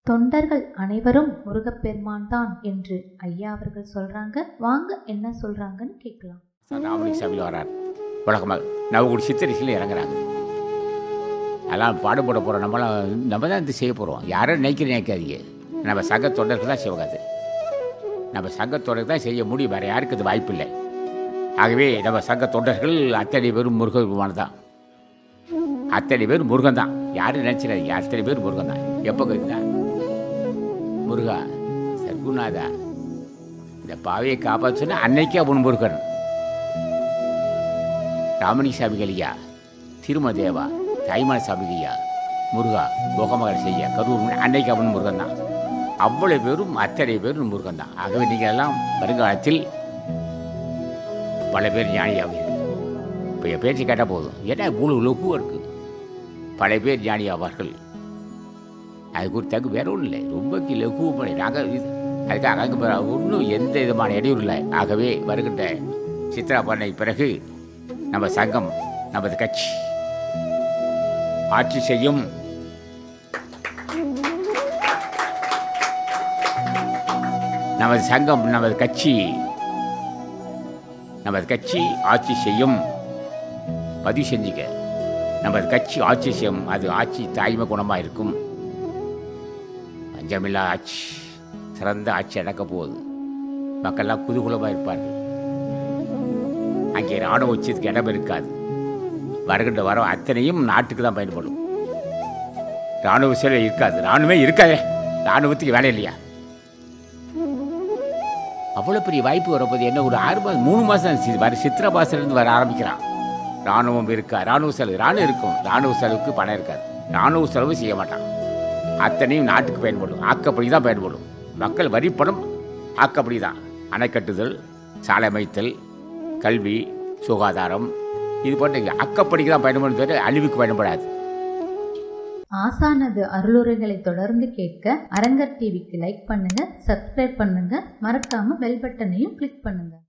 தொண்டர்கள் அனைவரும் முருகப்பெருமான் தான் என்று ஐயா அவர்கள் சொல்றாங்க வாங்க என்ன சொல்றாங்கன்னு கேட்கலாம் ராமலிங்க சாமியில் வரார் வழக்கமாக நவகுடி சித்தரிசியில் இறங்குறாங்க அதெல்லாம் பாடுபட போகிறோம் நம்மளாம் நம்ம தான் இது செய்ய போகிறோம் யாரும் நினைக்கிற நினைக்காதீங்க நம்ம சங்க தொண்டர்கள் தான் சிவகாது நம்ம சங்க தொண்டர்கள் தான் செய்ய முடியும் வேறு யாருக்கு அது வாய்ப்பு இல்லை ஆகவே நம்ம சங்க தொண்டர்கள் அத்தனை பேரும் முருகன் தான் அத்தனை பேர் முருகன் தான் யாரும் நினச்சிடாதீங்க அத்தனை பேர் முருகன் தான் எப்போ கேட்குதா முருகா சர்க்குநாதா இந்த பாவையை காப்பாற்ற சொன்னா அன்னைக்கே அவன் முருகன் ராமலிங்க சாமிகளையா திருமதேவா தாய்மான சாமிகையா முருகா போகமகள் செய்ய கரூர் அன்னைக்கு அவன் முருகன் தான் அவ்வளவு பேரும் அத்தனை பேரும் முருகன் தான் ஆகவே நீங்கள் எல்லாம் வருங்காலத்தில் பல பேர் ஞானியாவீர்கள் இப்போ என் பேச்சு கேட்டால் போதும் ஏன்னா இவ்வளோ லகுவாக இருக்குது பல பேர் ஞானி ஆவார்கள் அதுக்கு ஒரு தகு வேற ஒன்றும் இல்லை ரொம்ப லகு பண்ணி நாங்கள் இது அதுக்காக அங்கே பிற- ஒன்றும் எந்த விதமான இடையூறு இல்லை ஆகவே வருகின்ற சித்ரா பண்ணை பிறகு நம்ம சங்கம் நமது கட்சி ஆட்சி செய்யும் நமது சங்கம் நமது கட்சி நமது கட்சி ஆட்சி செய்யும் பதிவு செஞ்சுக்க நமது கட்சி ஆட்சி செய்யும் அது ஆட்சி தாய்மை குணமாக இருக்கும் பஞ்சமில்லா ஆட்சி சிறந்த ஆட்சி நடக்க போகுது மக்கள்லாம் குதூகூலமாக இருப்பார்கள் அங்கே ராணுவ உச்சத்துக்கு இடம் இருக்காது வருகின்ற வரம் அத்தனையும் நாட்டுக்கு தான் பயன்படும் ராணுவ சேவை இருக்காது ராணுவமே இருக்காதே ராணுவத்துக்கு வேலை இல்லையா அவ்வளோ பெரிய வாய்ப்பு வரப்போது என்ன ஒரு ஆறு மாதம் மூணு மாதம் வர சித்திரை மாதத்துலேருந்து வர ஆரம்பிக்கிறான் ராணுவம் இருக்கா ராணுவ செலவு ராணுவம் இருக்கும் ராணுவ செலவுக்கு பணம் இருக்காது ராணுவ செலவு செய்ய மாட்டான் அத்தனையும் நாட்டுக்கு பயன்படும் ஆக்கப்படி தான் பயன்படும் மக்கள் வரி பணம் ஆக்கப்படி தான் அணை கட்டுதல் சாலை அமைத்தல் கல்வி சுகாதாரம் இது போன்ற அக்கப்படிக்கு தான் பயன்படும் தவிர அழிவுக்கு பயன்படாது ஆசானது அருளுரைகளை தொடர்ந்து கேட்க அரங்கர் டிவிக்கு லைக் பண்ணுங்க சப்ஸ்கிரைப் பண்ணுங்க மறக்காம பெல் பட்டனையும் கிளிக் பண்ணுங்க